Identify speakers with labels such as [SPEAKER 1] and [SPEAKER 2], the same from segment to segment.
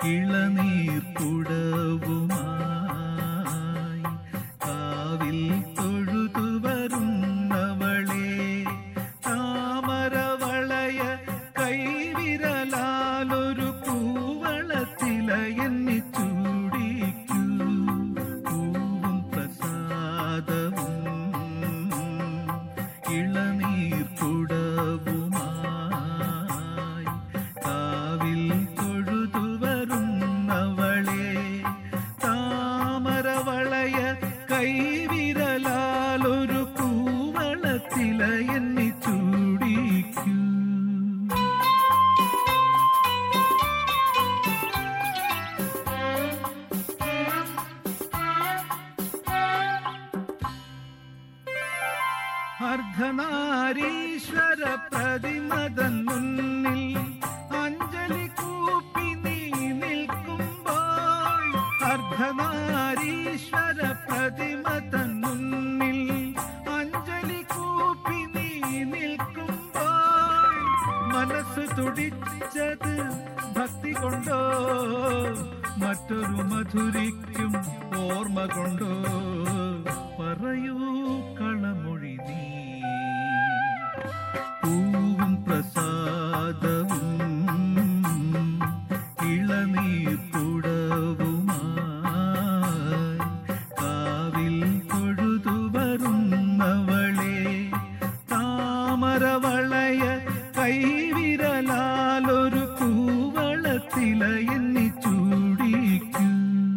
[SPEAKER 1] ഇളനീർ കുടവുമായി കാവിൽ തൊഴുതു വരുന്നവളെ താമരവളയ കൈവിരലാലൊരു പൂവളത്തില എന്നെ ചൂടിക്കൂ പൂവും പ്രസാദവും ഇളനീർ കുടവുമായി കാവിൽ തൊഴുതു വരുന്നവളെ താമരവളയ കൈവിരലാലൊരു പൂവളത്തില എന്നെ ചൂടിക്കൂ അർദ്ധനാരീശ്വര പ്രതിമതൻ മുന്നിൽ അഞ്ജലി കൂപ്പി നീ നിൽക്കുമ്പോൾ അർദ്ധനാരീശ്വര പ്രതിമതൻ മുന്നിൽ അഞ്ജലി കൂപ്പി നീ നിൽക്കുമ്പോൾ മനസ്സ് തുടിച്ചത് ഭക്തി കൊണ്ടോ മറ്റൊരു മധുരിക്കും ഓർമ്മ കൊണ്ടോ പറയൂ കളമൊഴി നീ പൂവും പ്രസാദവും ഇളനീർ കുടവുമായി കാവിൽ തൊഴുതു വരുന്നവളെ താമരവളയ കൈവിരലാലൊരു പൂവളത്തില എന്നെ ചൂടിക്കൂ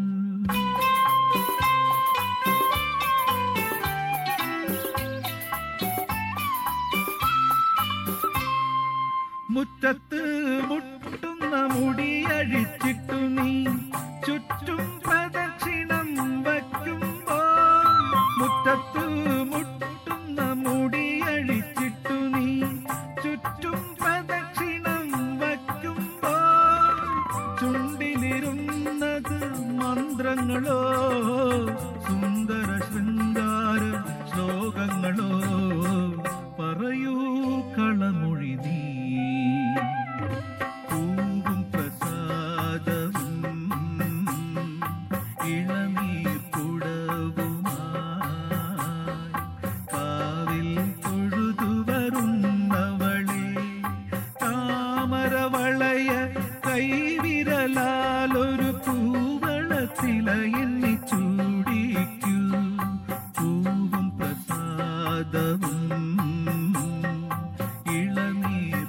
[SPEAKER 1] മുറ്റത്ത് മുട്ടുന്ന മുടിയഴിച്ചിട്ടു നീ ചുറ്റും പ്രദക്ഷിണം വയ്ക്കുമ്പോൾ മുറ്റത്ത് മുട്ടുന്ന മുടിയഴിച്ചിട്ടു നീ ചുറ്റും പ്രദക്ഷിണം വയ്ക്കുമ്പോൾ ചുണ്ടിലിരുന്നത് മന്ത്രങ്ങളോ സുന്ദര ശൃംഗാര ശ്ലോകങ്ങളോ പറയൂ കളമൊഴി നീ പൂവും പ്രസാദവും ഇളനീർ കുടവുമായി കാവിൽ തൊഴുതു വരുന്നവളെ താമരവളയ കൈവിരലാലൊരു പൂവളത്തില എന്നെ ചൂടിക്കൂ പൂവും പ്രസാദവും ഇളനീർ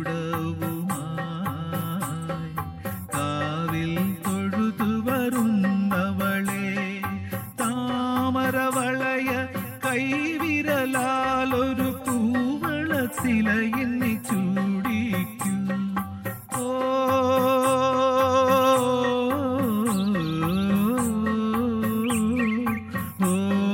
[SPEAKER 1] കുടവുമായി കാവിൽ തൊഴുതു വരുന്നവളെ താമരവളയ കൈവിരലാലൊരു പൂവളത്തില എന്നെ ചൂടിക്കൂ ഓ ഓ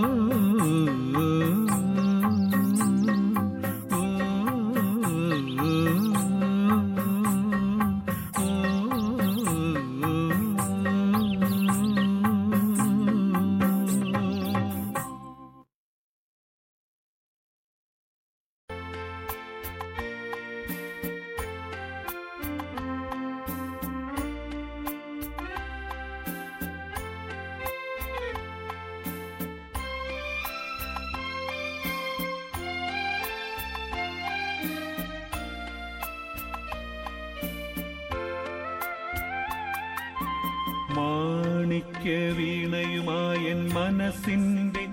[SPEAKER 1] മാണിക്യ വീണയുമായ എൻ മനസ്സിന്റെ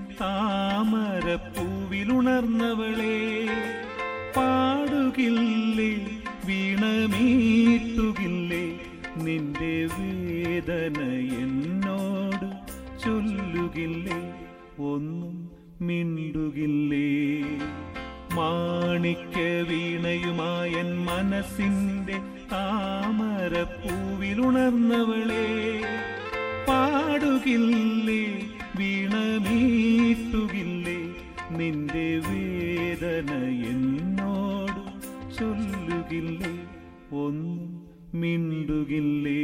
[SPEAKER 1] താമരപ്പൂവിലുണർന്നവളെ പാടുകില്ലേ വീണമീട്ടുകില്ലേ നിന്റെ വേദന എന്നോട് ചൊല്ലുകില്ലേ ഒന്നും മിണ്ടുകില്ലേ മാണിക്യ വീണയുമായ എൻ മനസ്സിന്റെ താമരപ്പൂവിലുണർന്നവളെ പാടുകില്ലേ വീണമീട്ടുകില്ലേ നിന്റെ വേദന എന്നോട് ചൊല്ലുകില്ലേ ഒന്നും മിണ്ടുകില്ലേ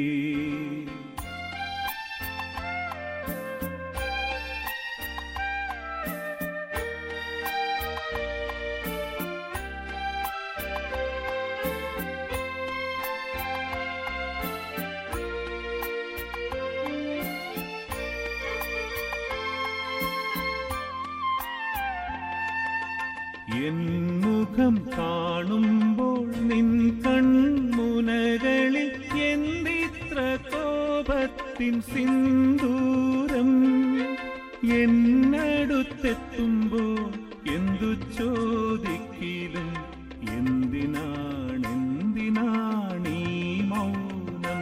[SPEAKER 1] എൻ മുഖം കാണുമ്പോൾ നിൻ കൺമുനകളിൽ എന്തിത്ര കോപത്തിൻ സിന്ദൂരം എന്നടുത്തെത്തുമ്പോൾ എന്തു ചോദിക്കിലും എന്തിനാണെന്തിനാണീ മൗനം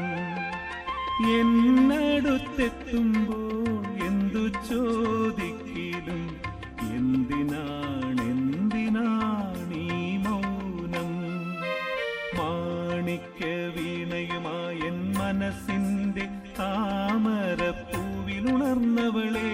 [SPEAKER 1] എന്നടുത്തെത്തുമ്പോൾ എന്തു ചോദിക്കിലും എന്തിനാണെന്തിനാണീ മൗനം മാണിക്യ വീണയുമായ എൻ മനസ്സിന്റെ താമരപ്പൂവിലുണർന്നവളെ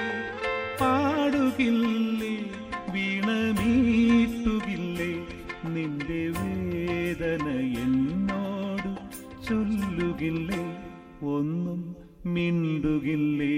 [SPEAKER 1] പാടുകില്ലേ വീണമീട്ടുകില്ലേ നിന്റെ വേദന എന്നോട് ചൊല്ലുകില്ലേ ഒന്നും മിണ്ടുകില്ലേ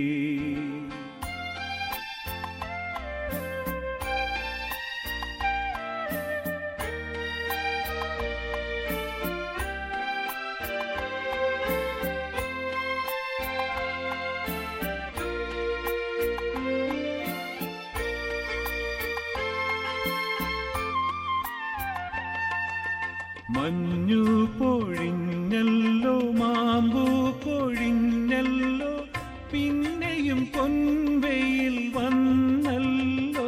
[SPEAKER 1] മഞ്ഞു പൊഴിഞ്ഞല്ലോ മാമ്പു പൊഴിഞ്ഞല്ലോ പിന്നെയും പൊൻവെയിൽ വന്നല്ലോ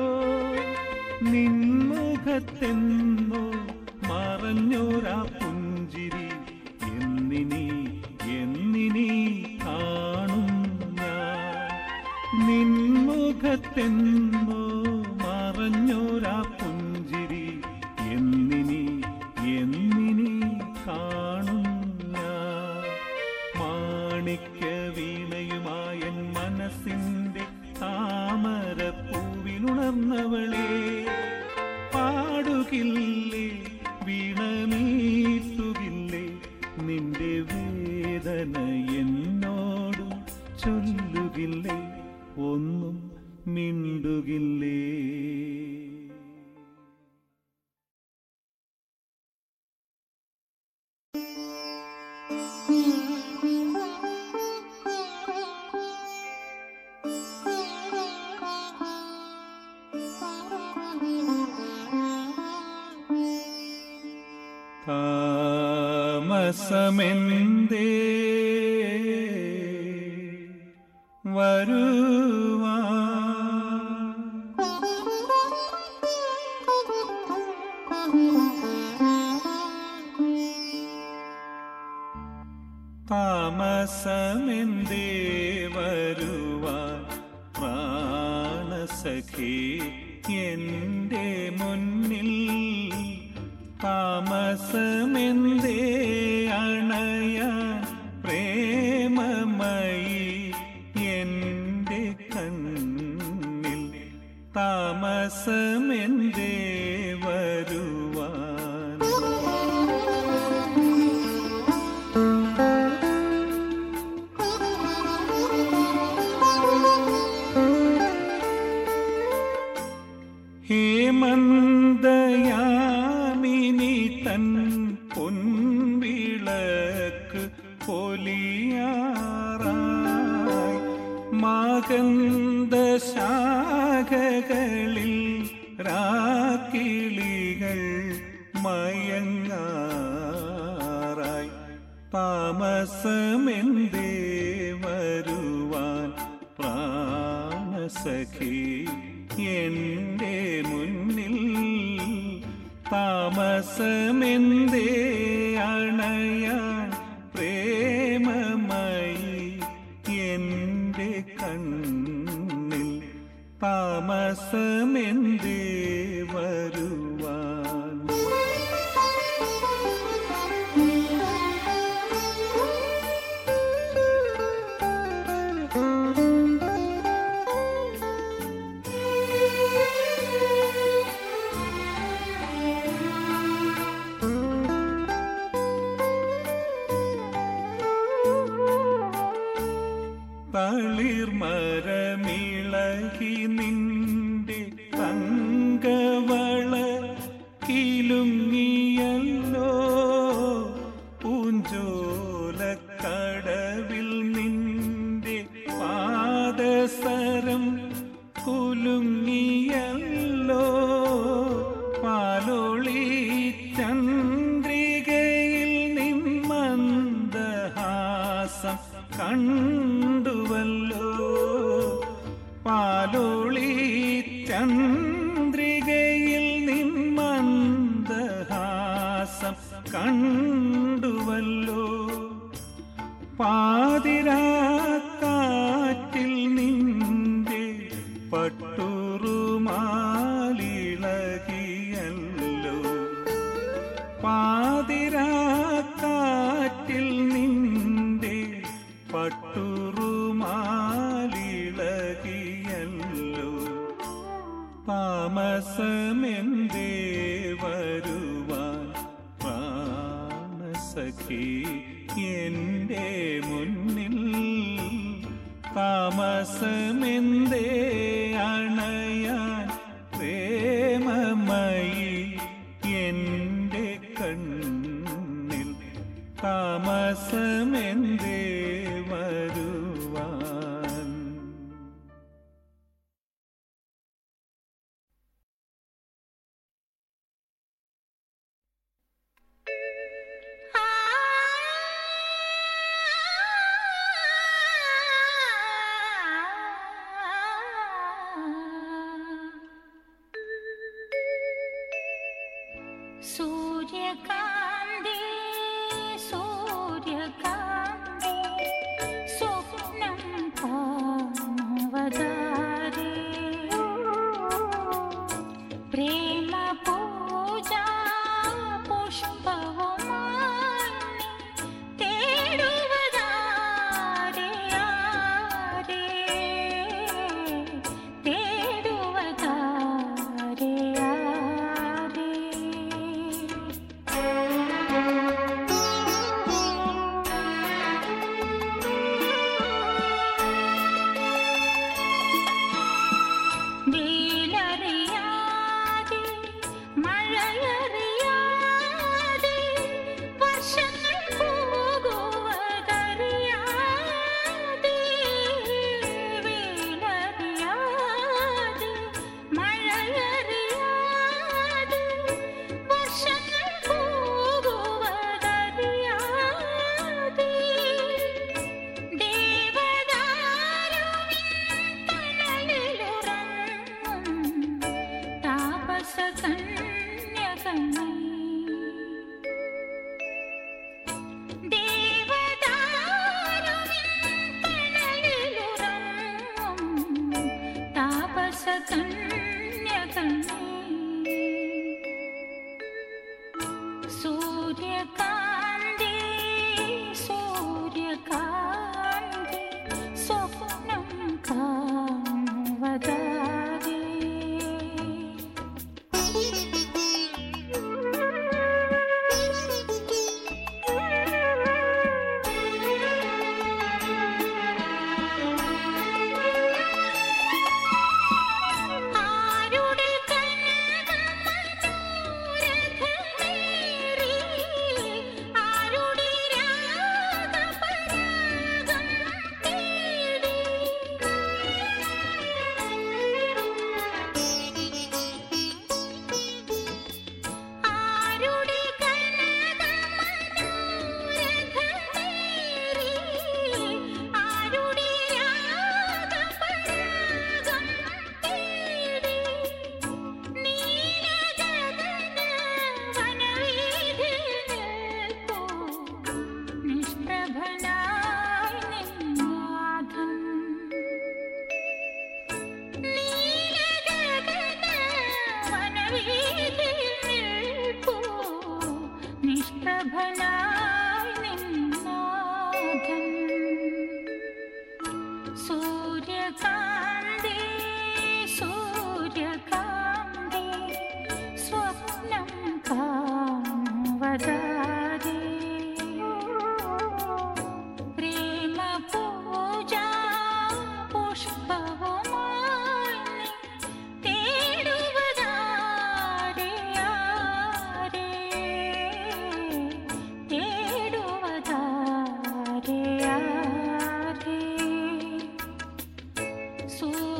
[SPEAKER 1] നിൻമുഖത്തെന്നോ മറഞ്ഞോരാ പുഞ്ചിരി എന്നിനി എന്നിനി കാണും ഞാൻ നിൻമുഖത്തെന്നോ മറഞ്ഞോരാ പുഞ്ചിരി എന്നിനി എന്നിനി കാണും ഞാൻ മാണിക്യ വീണയുമായ എൻ മനസ്സിന്റെ താമരപ്പൂവിലുണർന്നവളെ പാടുകില്ലേ വീണമീട്ടുകില്ലേ നിന്റെ വേദന എന്നോട് ചൊല്ലുകില്ലേ ഒന്നും മിണ്ടുകില്ലേ താമസമെന്തേ വരുവാ താമസമെന്തേ വരുവാൻ പ്രാണസഖി എൻ്റെ മുന്നിൽ താമസമെന്തേ അണയാൻ പ്രേമമയി എൻ്റെ കണ്ണിൽ താമസമെന്തേ വരുവാൻ ഹേമന്തയാമിനി തൻ പൊൻവിളക്ക് പൊലിയാറായി മാകന്ത ശാഖകളിൽ രാക്കിളികൾ മയങ്ങാറായി താമസമെന്തേ വരുവാൻ പ്രാണസഖി എൻ്റെ മുന്നിൽ താമസമെന്തേ അണയാൻ പ്രേമമായി എൻ്റെ കണ്ണിൽ താമസമെന്തേ വരുവാൻ തളിർമരമിളകി നിന്റെ തങ്കവള കിലുങ്ങിയല്ലോ പൂഞ്ചോലക്കടവിൽ നിന്റെ പാദസരം കുലുങ്ങിയല്ലോ കണ്ടുവല്ലോ പാലോളി ചന്ദ്രികയിൽ നിന്മന്ദഹാസം കണ്ടുവല്ലോ പാതിരാക്കാറ്റിൽ നിന്റെ പട്ടുറുമാലിളകിയല്ലോ പാതിരാക്കാറ്റിൽ നിന്റെ പട്ടുറുമാലിളകിയല്ലോ താമസമെന്തേ വരുവാൻ പ്രാണസഖി എൻ്റെ മുന്നിൽ താമസമെന്തേ അണയാൻ പ്രേമമയി എൻ്റെ കണ്ണിൽ താമസമെന്തേ വരുവാൻ
[SPEAKER 2] സൂര്യകാന്തി സൂര്യകാന്തി സ്വപ്നം കാണുവതാരേ പ്രേമ പൂജാ പുഷ്പവുമായി തേടുവതാരേ ആരേ തേടുവതാരേ ആരേ വെയിലറിയാതെ മഴയറിയാതെ വർഷങ്ങൾ പോകുവതറിയാതെ വെയിലറിയാതെ മഴയറിയാതെ വർഷങ്ങൾ പോകുവതറിയാതെ ദേവദാരുവിൻ തണലിലുറങ്ങും താപസകന്യകനീ. ദേവദാരുവിൻ തണലിലുറങ്ങും താപസകന്യകനീ. സൂര്യകാന്തി സൂര്യകാന്തി സ്വപ്നം കാണുവതാരേ ആരുടെ കനകമനോരഥമേറി ആരുടെ രാഗപരാഗം തേടി ആരുടെ കനകമനോരഥമേറി ആരുടെ രാഗപരാഗം തേടി നീലഗഗന വനവീഥിയിൽ നിൽപ്പൂ നിഷ്പ്രഭനായി നിന്നാഥൻ നീലഗഗന വനവീഥിയിൽ നിൽപ്പൂ നിഷ്പ്രഭനായി നിന്നാഥൻ സൂര്യകാന്തി സൂര്യകാന്തി സ്വപ്നം കാണുവതാരേ പ്രേമ പൂജാ പുഷ്പവുമായി നീ തേടുവതാരേ ആരേ തേടുവതാരേ ആരേ സൂ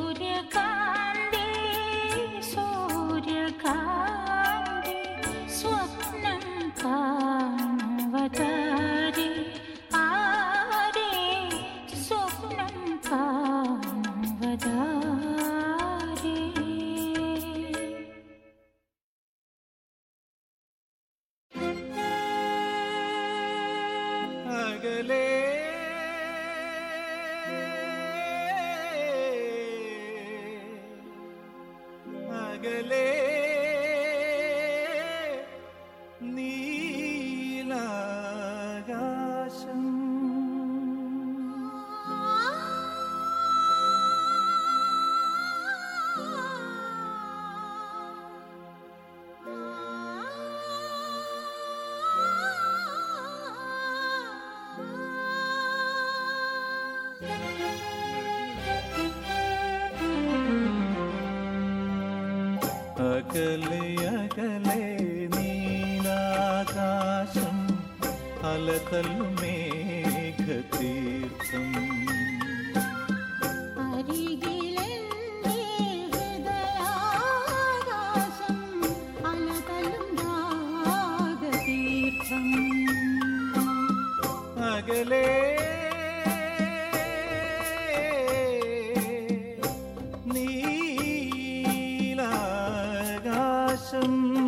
[SPEAKER 1] അകലെ നീലാകാശം അകലെ അകലെ നീലാകാശം അലതല്ലു മേഘതീർത്ഥം
[SPEAKER 2] അരികിലെന്റെ ഹൃദയാകാശം അലതല്ലും രാഗതീർത്ഥം
[SPEAKER 1] അകലെ നീലാകാശം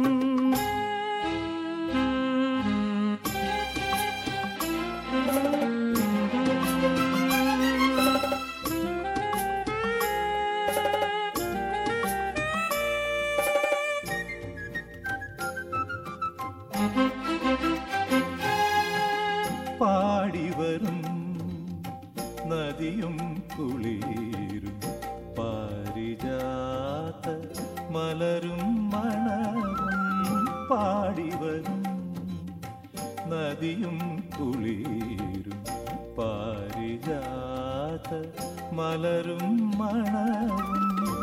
[SPEAKER 1] പാടിവരും നദിയും കുളിരും പാരിജാത മലരും മണവും പാടിവരും നദിയും കുളിരും പാരിജാത മലരും മണവും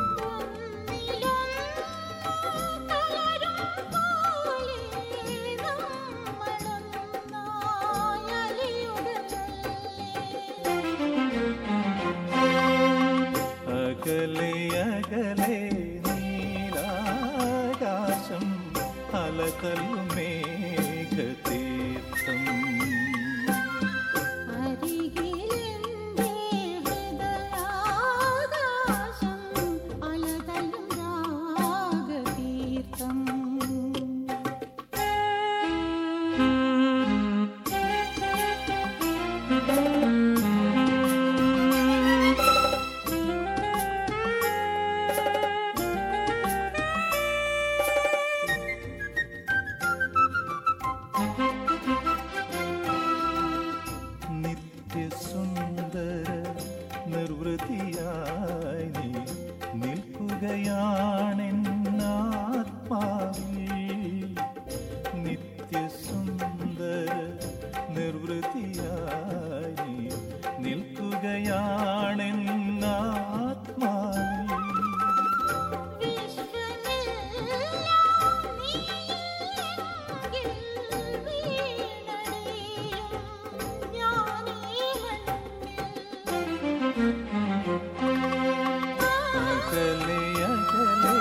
[SPEAKER 1] അകലെ അകലെ നീലാകാശം അലതല്ലു മേഘതീർത്ഥം
[SPEAKER 2] അരികിലെന്റെ ഹൃദയാകാശം അലതല്ലും രാഗതീർത്ഥം
[SPEAKER 1] നിത്യസുന്ദര നിർവൃതിയായി നീ നിൽക്കുകയാണെന്നാത്മാവിൽ നിത്യസുന്ദര നിർവൃതിയായി നീ നിൽക്കുകയാണെന്നാത്മാവിൽ
[SPEAKER 2] വിശ്വമെല്ലാം നീയെങ്കിൽ വീണടിയും ഞാനീ
[SPEAKER 1] അകലെ അകലെ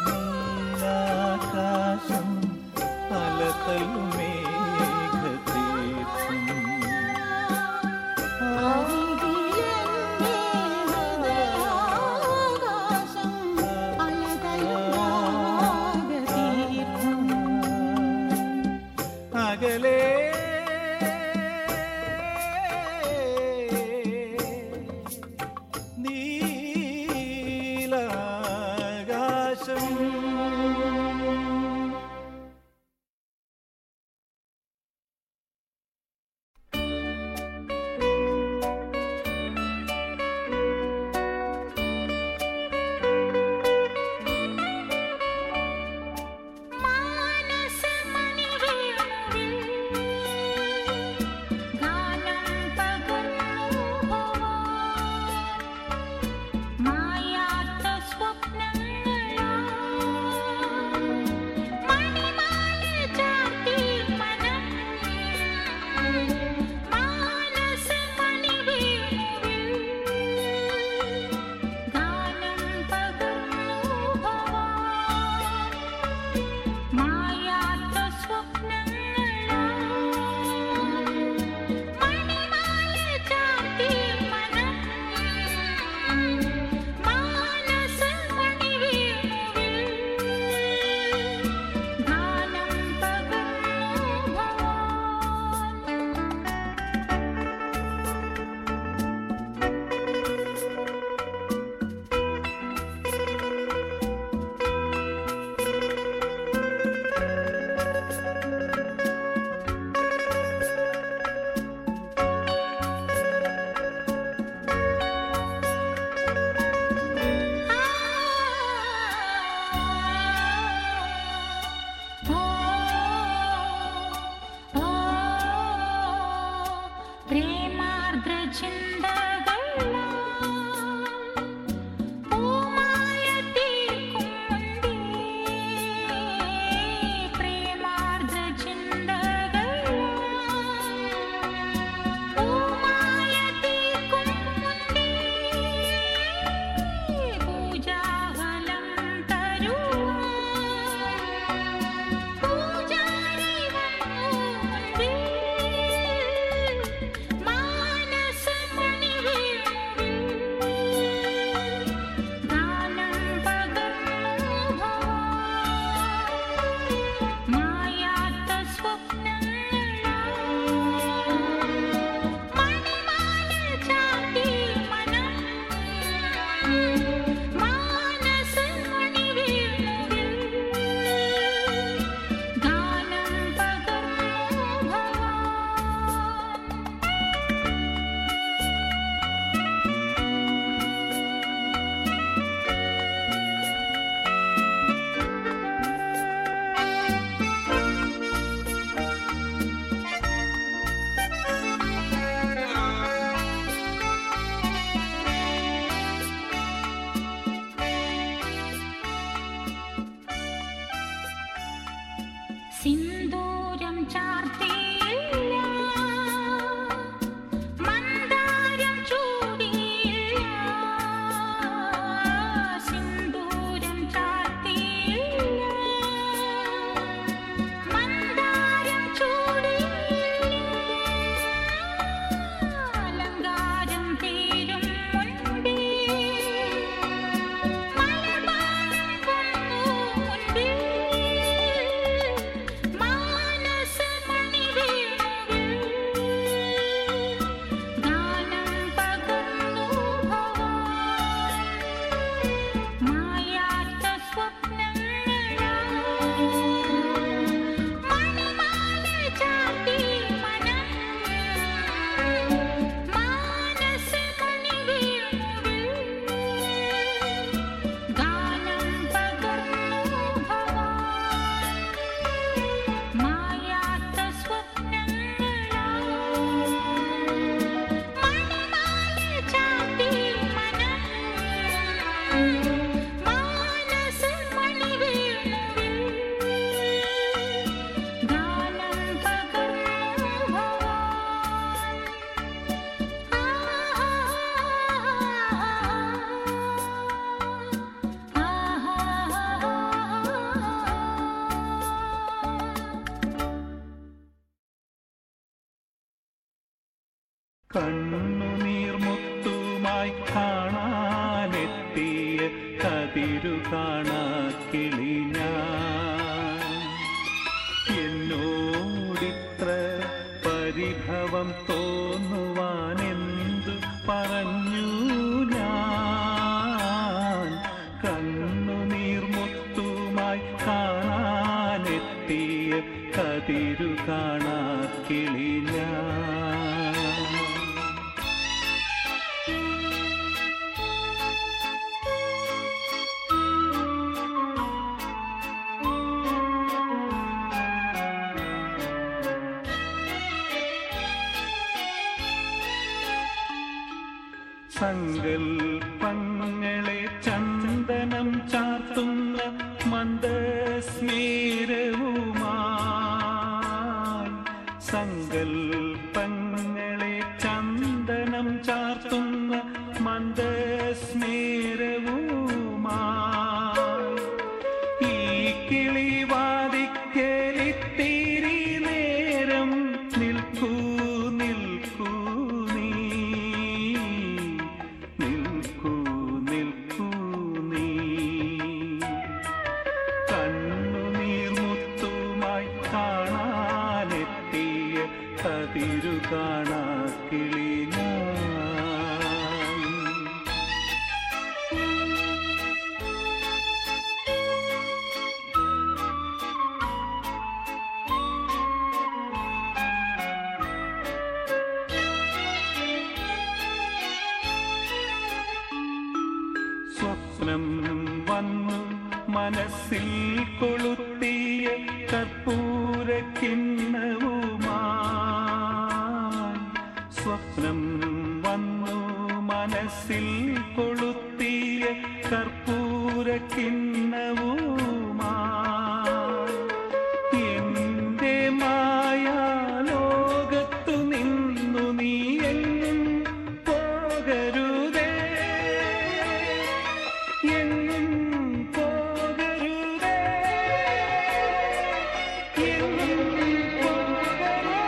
[SPEAKER 1] നീലാകാശം അലതല്ലു മേഘതീർത്ഥം
[SPEAKER 2] അരികിലെന്റെ
[SPEAKER 1] കണ്ണുനീർമുത്തുമായി കാണാനെത്തിയ കതിരു കാണാക്കിളി ഞാൻ എന്നോടിത്ര പരിഭവം തോന്നുവാനെന്തു പറഞ്ഞു ഞാൻ കണ്ണുനീർമുത്തുമായി കാണാനെത്തിയ കതിരു കാണാക്കിളി ഞാൻ സങ്കൽപ്പങ്ങളെ ചന്ദനം ചാർത്തുന്ന മന്ദസ്മേരവുമായി സങ്കൽപ്പങ്ങളെ ചന്ദനം ചാർത്തുന്ന മന്ദസ്മേരവുമായി ഈ കിളിവാതിക്കലിത്തിരി നേരം നിൽക്കൂ നിൽക്കൂ നീ നിൽക്കൂ നിൽക്കൂ നീ കണ്ണുനീർ മുത്തുമായി കാണാനെത്തിയ കതിരു കാണാ കിളി ഞാൻ സ്വപ്നം വന്നു മനസ്സിൽ കൊളുത്തിയ കർപ്പൂര കിണ്ണവുമായി സ്വപ്നം വന്നു മനസ്സിൽ കൊളുത്തിയ കർപ്പൂര കിണ്ണവുമായി എന്റെ മായാലോകത്തു നിന്നു നീ എങ്ങും പോകരുതേ എങ്ങും പോകരുതേ എങ്ങും പോകരുതേ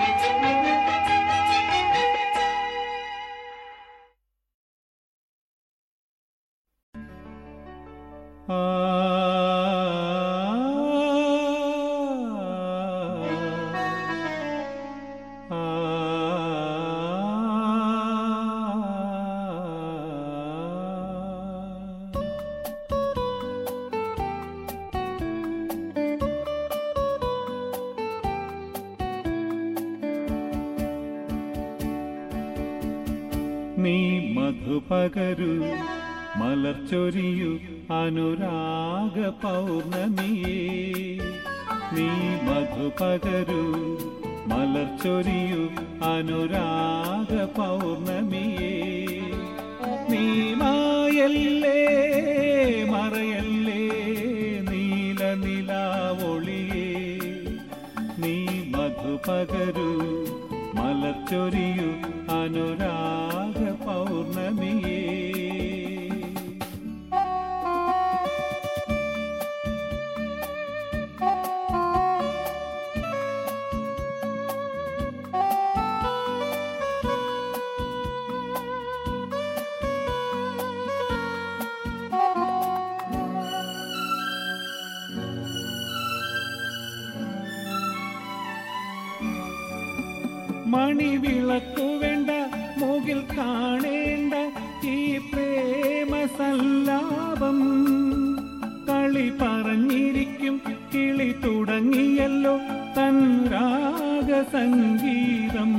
[SPEAKER 1] നീ മധുപകരു മലർച്ചൊരിയു അനുരാഗ പൗർണമിയേ നീ മധുപകരു മലർച്ചൊരിയു അനുരാഗ പൗർണമിയേ നീ മായല്ലേ മറയല്ലേ നീല നിലാവൊളിയേ നീ മധുപകരു മലർച്ചൊരിയു അനുരാഗ പൗർണമിയേ മണിവിളക്കു വേണ്ട മുകിൽ കാണേണ്ട ഈ പ്രേമ സല്ലാപം കളി പറഞ്ഞിരിക്കും കിളി തുടങ്ങിയല്ലോ തൻ രാഗസംഗീതം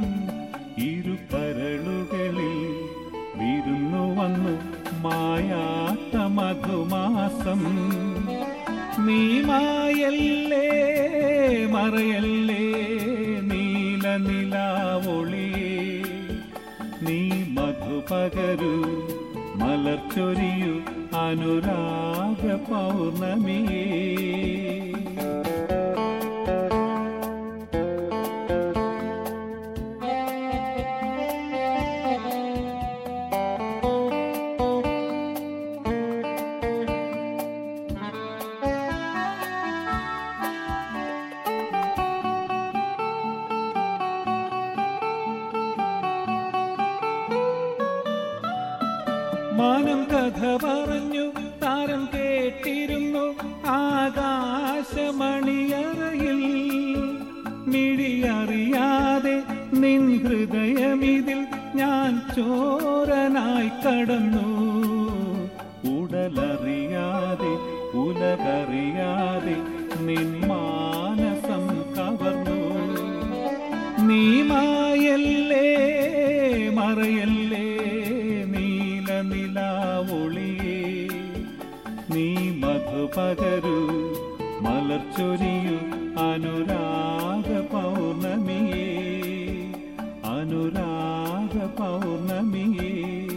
[SPEAKER 1] ഇരുപരളുകളിൽ വിരുന്നു വന്നു മായാത്ത മധുമാസം നീ മായല്ലേ മറയല്ലേ നീല നിലാവൊളിയേ നീ മധുപകരു മലർച്ചൊരിയു അനുരാഗ പൗർണമിയേ മാനം കഥ പറഞ്ഞു താരം കേട്ടിരുന്നു ആകാശമണിയറയിൽ മിഴിയറിയാതെ നിൻ ഹൃദയമിതിൽ ഞാൻ ചോരനായി കടന്നു ഉടലറിയാതെ ഉലകറിയാതെ നിൻ മാനസം കവർന്നു നീ മായല്ലേ മറയല്ലേ നീല നിലാവൊളിയേ നീ മധുപകരു മലർച്ചൊരിയു അനുരാഗ പൗർണമിയേ അനുരാഗ പൗർണമിയേ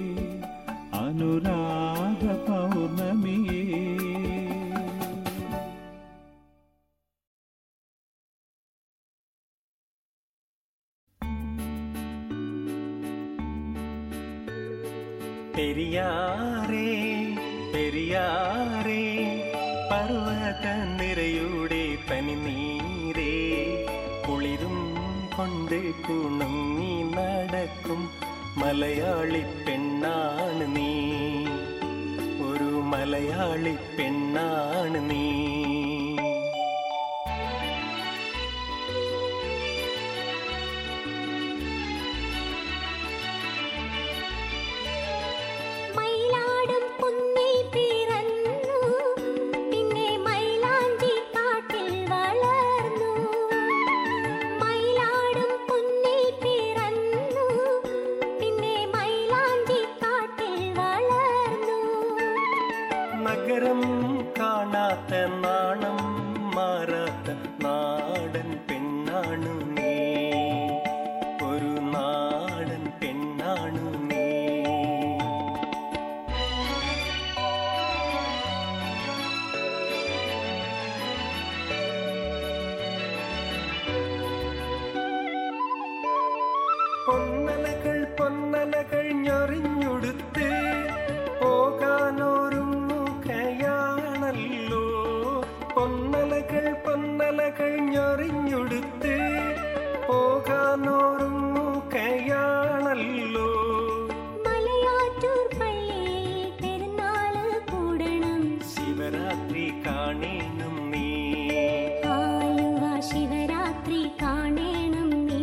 [SPEAKER 1] അനുരാഗ പൗർണമിയേ
[SPEAKER 3] പെരിയാറേ പെരിയാറേ പർവ്വത നിരയുടെ പനിനീരേ കുളിരും കൊണ്ട് കുണങ്ങി നടക്കും മലയാളി പെണ്ണാണ് നീ ഒരു മലയാളി പെണ്ണാണ് നീ
[SPEAKER 2] മയിലാടും കുന്നിൽ പിറന്നു പിന്നെ മൈലാഞ്ചി കാട്ടിൽ വളർന്നു മയിലാടും കുന്നിൽ പിറന്നു പിന്നെ മൈലാഞ്ചി കാട്ടിൽ വളർന്നു
[SPEAKER 3] നഗരം കാണാത്ത നാണം മാറാത്ത നാടൻ പെണ്ണാണു നീ ഒരു നാടൻ പെണ്ണാണു നീ പൊന്നലകൾ പൊന്നലകൾ ഞൊറിഞ്ഞൊടുത്ത് പോകാനൊരുങ്ങുകയാണല്ലോ പൊന്നലകൾ പൊന്നലകൾ ഞൊറിഞ്ഞൊടുത്ത് പോകാനൊരുങ്ങുകയാണല്ലോ
[SPEAKER 2] മലയാറ്റൂർ പള്ളിയിൽ പെരുന്നാള് കൂടണം
[SPEAKER 3] ശിവരാത്രി കാണേണം നീ
[SPEAKER 2] ആലുവ ശിവരാത്രി കാണേണം നീ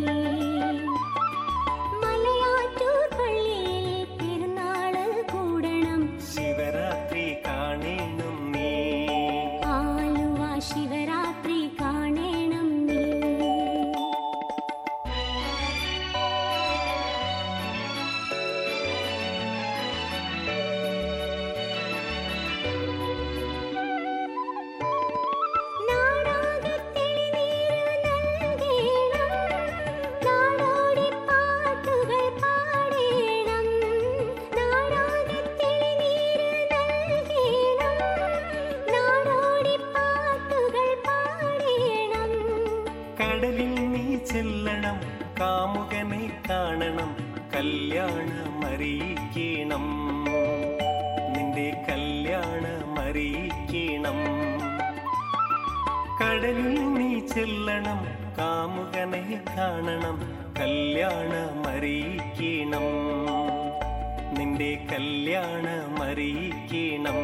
[SPEAKER 2] മലയാറ്റൂർ പള്ളിയിൽ പെരുന്നാള് കൂടണം
[SPEAKER 3] ശിവരാത്രി കാണേണം നീ
[SPEAKER 2] ആലുവ ശിവരാത്രി കാണേണം നീ നാടാകെ തെളിനീര് നൽകേണം നാടോടി പാട്ടുകൾ പാടേണം നാടാകെ തെളിനീര് നൽകേണം നാടോടി പാട്ടുകൾ പാടേണം
[SPEAKER 3] കടലിൽ നീ ചെല്ലണം കാമുകനെ കാണണം കല്യാണമറിയിക്കണം നിന്റെ കല്യാണമറിയിക്കണം കടലിൽ നീ ചെല്ലണം കാമുകനെ കാണണം കല്യാണമറിയിക്കണം നിന്റെ കല്യാണമറിയിക്കണം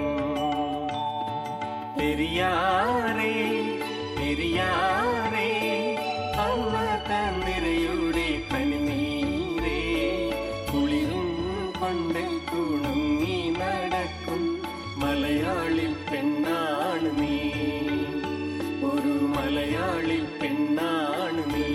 [SPEAKER 3] പെരിയാറേ പെരിയാറേ പർവ്വത നിരയുടെ പനിനീരേ കുളിരും കൊണ്ട് കുണുങ്ങി നടക്കും മലയാളി പെണ്ണാണ് നീ ഒരു മലയാളി പെണ്ണാണ് നീ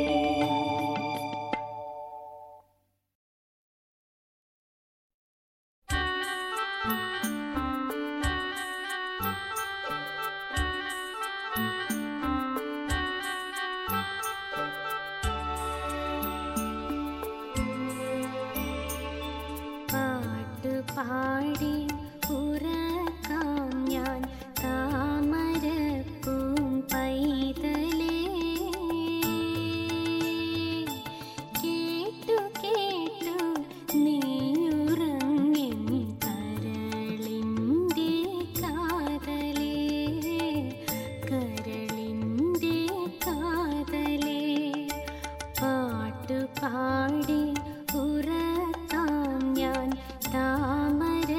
[SPEAKER 2] പാട്ട് പാടി ഉറക്കാം ഞാൻ താമരപ്പൂം പൈതലേ കേട്ടു കേട്ടു നീയുറങ്ങിൻ കരളിൻ്റെ കാതലേ കരളിൻ്റെ കാതലേ പാട്ടു പാടി ഉറക്കാം ഞാൻ താമര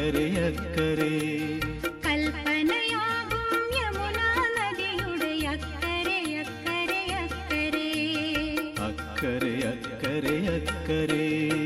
[SPEAKER 1] അക്കരെ അക്കരെ
[SPEAKER 2] കൽപ്പനയാകും യമുനാ നദിയുടെ അക്കരെ അക്കരെ അക്കരെ
[SPEAKER 1] അക്കരെ അക്കരെ അക്കരെ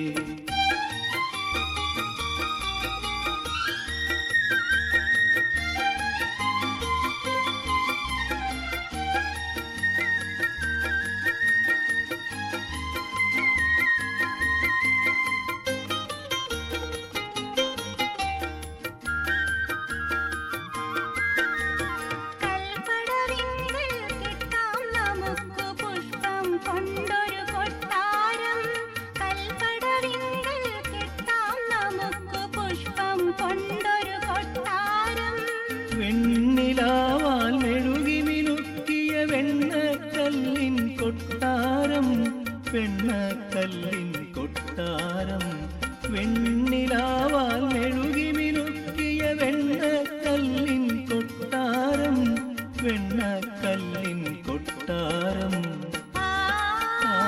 [SPEAKER 2] കൽപ്പടവിങ്കൽ കെട്ടാം നമുക്ക് പുഷ്പം കൊണ്ടൊരു കൊട്ടാരം കൽപ്പടവിങ്കൽ കെട്ടാം നമുക്ക് പുഷ്പം കൊണ്ടൊരു കൊട്ടാരം
[SPEAKER 1] വെണ്ണിലാവാൽ മെഴുകി മിനുക്കിയ വെണ്ണക്കല്ലിൻ കൊട്ടാരം വെണ്ണക്കല്ലിൻ കൊട്ടാരം വെണ്ണിലാവാൽ മെഴുകി മിനുക്കിയ വെണ്ണക്കല്ലിൻ കൊട്ടാരം വെണ്ണക്കല്ലിൻ കൊട്ടാരം
[SPEAKER 2] ആ
[SPEAKER 1] ആ,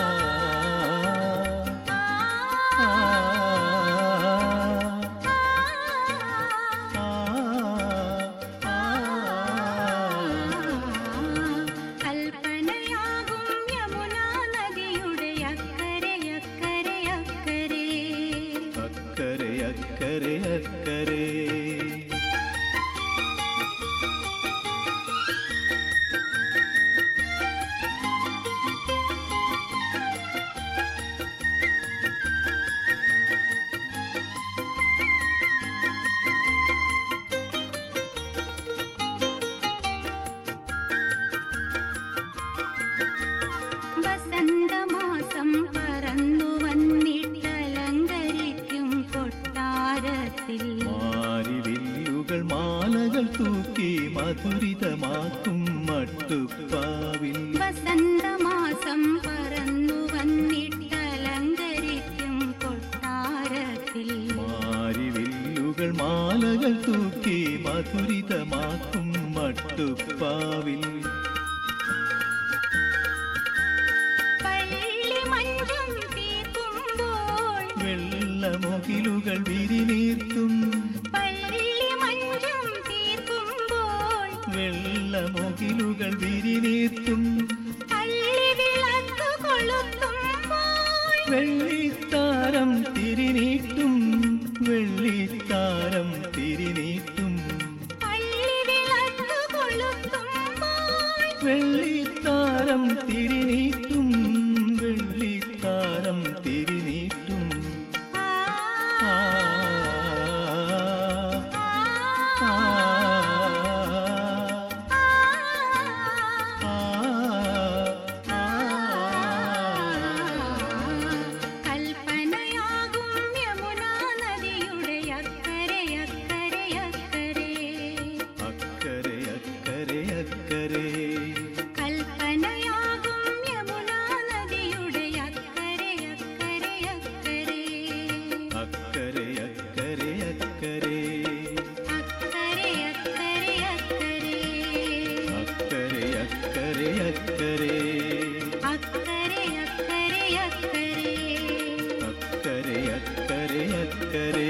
[SPEAKER 2] ആ,
[SPEAKER 1] ആ, ആ,
[SPEAKER 2] കൽപ്പനയാകും യമുനാ നദിയുടെ അക്കരെ അക്കരെ അക്കരെ
[SPEAKER 1] അക്കരെ അക്കരെ അക്കരെ
[SPEAKER 2] വസന്തമാസം പറന്നു വന്നിട്ടലങ്കരിക്കും കൊട്ടാരത്തിൽ
[SPEAKER 1] മാരിവില്ലുകൾ മാലകൾ തൂക്കി മധുരിതമാക്കും മട്ടുപ്പാവിൽ
[SPEAKER 2] വസന്തമാസം പറന്നു വന്നിട്ടലങ്കരിക്കും കൊട്ടാരത്തിൽ
[SPEAKER 1] മാരിവില്ലുകൾ മാലകൾ തൂക്കി മധുരിതമാക്കും മട്ടുപ്പാവിൽ
[SPEAKER 2] പള്ളി മഞ്ചം തീർക്കുമ്പോൾ
[SPEAKER 1] വെള്ളമുകിലുകൾ വിരിനീർത്തും
[SPEAKER 2] പള്ളി മഞ്ചം തീർക്കുമ്പോൾ
[SPEAKER 1] വെള്ളമുകിലുകൾ വിരിനീർത്തും
[SPEAKER 2] പള്ളി വിളക്ക് കൊളുത്തുമ്പോൾ
[SPEAKER 1] വെള്ളിത്താരം തിരിനീട്ടും വെള്ളിത്താരം തിരിനീട്ടും
[SPEAKER 2] പള്ളി വിളക്ക് കൊളുത്തുമ്പോൾ
[SPEAKER 1] വെള്ളിത്താരം തിരിനീട്ടും വെള്ളിത്താരം തിരിനീട്ടും
[SPEAKER 2] ആ
[SPEAKER 1] ആ ആ ആ ആ
[SPEAKER 2] കൽപ്പനയാകും യമുനാ നദിയുടെ അക്കരെ അക്കരെ അക്കരെ
[SPEAKER 1] അക്കരെ അക്കരെ അക്കരെ
[SPEAKER 2] കൽപ്പനയാകും യമുനാ നദിയുടെ അക്കരെ അക്കരെ അക്കരെ
[SPEAKER 1] അക്കരെ അക്കരെ അക്കരെ
[SPEAKER 2] അക്കരെ അക്കരെ അക്കരെ
[SPEAKER 1] അക്കരെ അക്കരെ അക്കരെ
[SPEAKER 2] അക്കരെ അക്കരെ അക്കരെ
[SPEAKER 1] അക്കരെ അക്കരെ അക്കരെ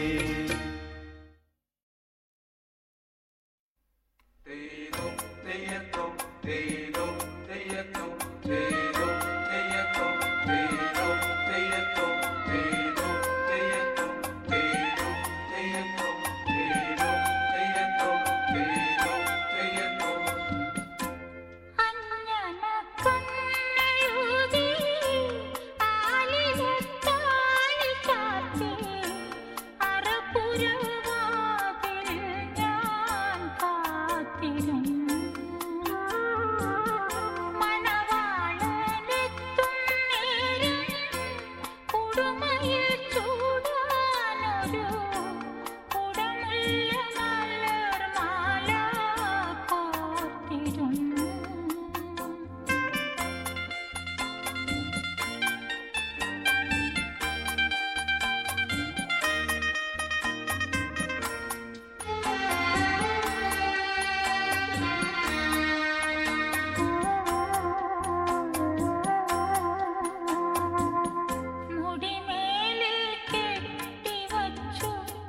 [SPEAKER 2] അഞ്ഞനക്കണ്ണെഴുതി ആലിലത്താണി ചാർത്തി അറപ്പുരവാതിൽ ഞാൻ കാത്തിരുന്നു മണവാളനെത്തും നേരം കുടുമയിൽ ചൂടാനൊരു കുടമുല്ല മലർമാല കോർത്തിരുന്നു മുടിമേലിൽ കെട്ടിവച്ചു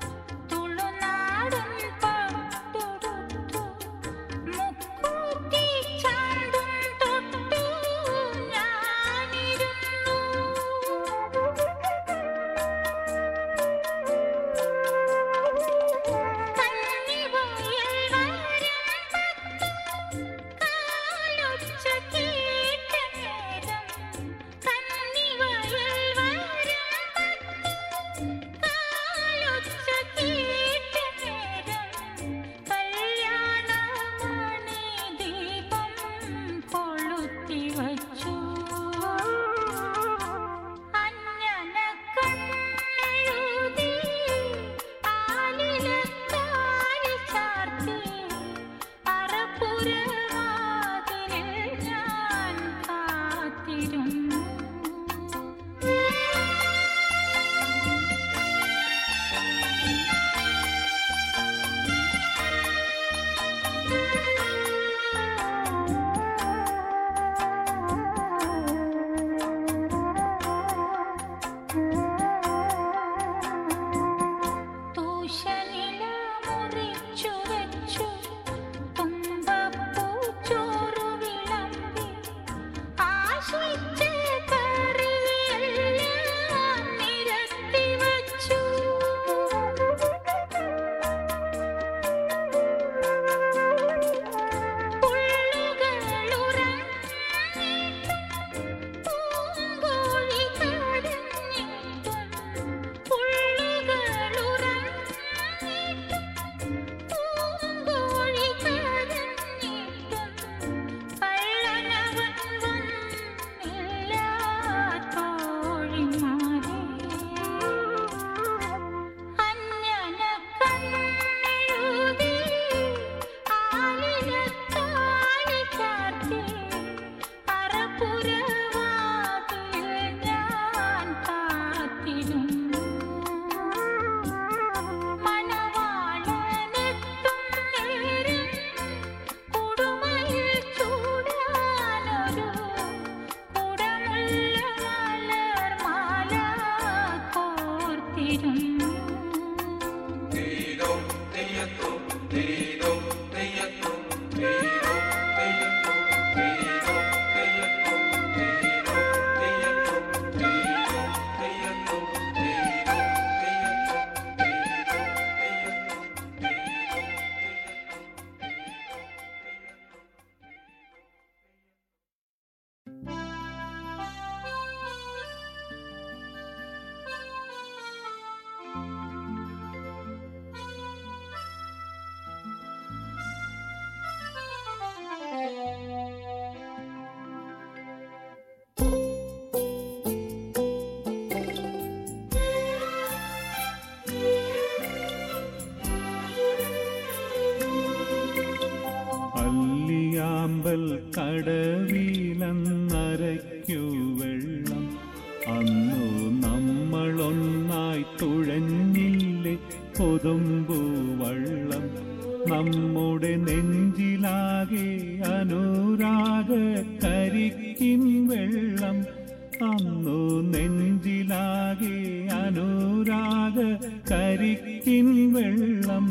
[SPEAKER 1] നമ്മളൊന്നായി തുഴഞ്ഞില്ലേ കൊതുമ്പു വള്ളം നമ്മുടെ നെഞ്ചിലാകെ അനുരാഗ കരിക്കിൻ വെള്ളം അന്നു നെഞ്ചിലാകെ അനുരാഗ കരിക്കിൻ വെള്ളം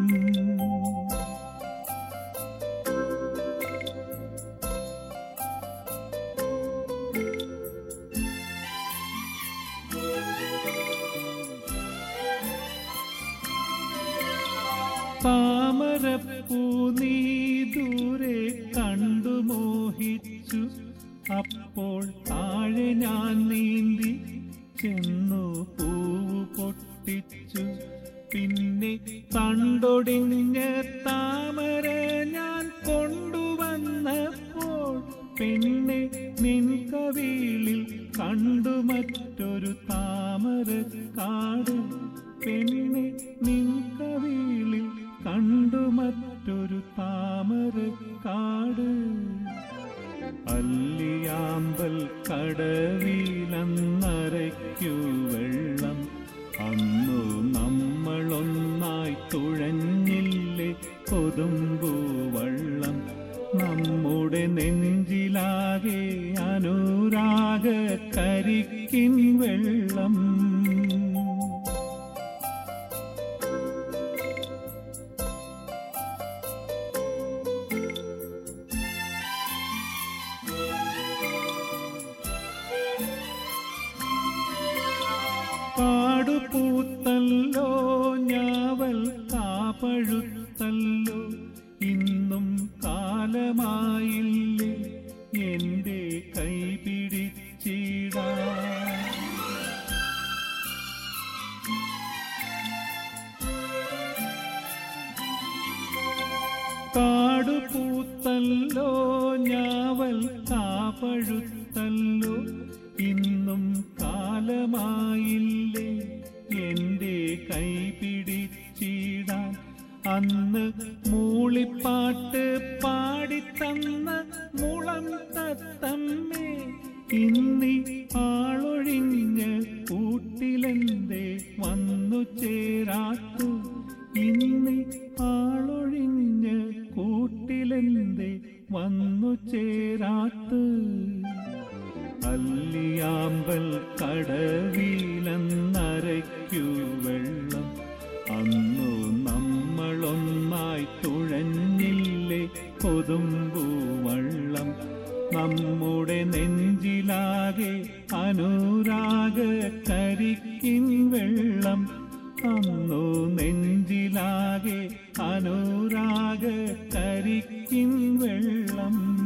[SPEAKER 1] താമരപ്പൂ നീ ദൂരെ കണ്ടു മോഹിച്ചു അപ്പോൾ താഴെ ഞാൻ നീന്തി ചെന്നു പൂവ് പൊട്ടിച്ചു പിന്നെ തണ്ടൊടിഞ്ഞ താമര ഞാൻ കൊണ്ടുവന്നപ്പോൾ പെണ്ണെ നിൻ കവിളിൽ കണ്ടു മറ്റൊരു താമര കാട് പെണ്ണെ നിൻ കവിളിൽ കണ്ടു മറ്റൊരു താമര കാട് അല്ലിയാമ്പൽ കടവിലന്നരയ്ക്കു വെള്ളം അന്നു നമ്മളൊന്നായി തുഴഞ്ഞില്ലേ കൊതുമ്പു വള്ളം നമ്മുടെ നെഞ്ചിലാകെ അനുരാഗ കരിക്കിൻ വെള്ളം കാടുപൂത്തല്ലോ ഞാവൽ കാപ്പഴുത്തല്ലോ ഇന്നും കാലമായില്ലേ എൻ്റെ കൈ പിടിച്ചിടാ കാടുപൂത്തല്ലോ ഞാവൽ കാപ്പഴുത്തല്ലോ ഇന്നും കാലമായില്ലേ എൻ്റെ കൈ പിടിച്ചിടാൻ അന്ന് മൂളിപ്പാട്ട് പാടിത്തന്ന മുളം തത്തമ്മേ ഇന്നി ആളൊഴിഞ്ഞ് കൂട്ടിലെന്തേ വന്നു ചേരാത്തു ഇന്നി ആളൊഴിഞ്ഞ് കൂട്ടിലെന്തേ വന്നു ചേരാത്ത് അല്ലിയാമ്പൽ കടവിലെന്നരയ്ക്കു വെള്ളം അന്നു നമ്മളൊന്നായി തുഴഞ്ഞില്ലേ കൊതുമ്പു വള്ളം നമ്മുടെ നെഞ്ചിലാകെ അനുരാഗ കരിക്കിൻ വെള്ളം അന്നു നെഞ്ചിലാകെ അനുരാഗ കരിക്കിൻ വെള്ളം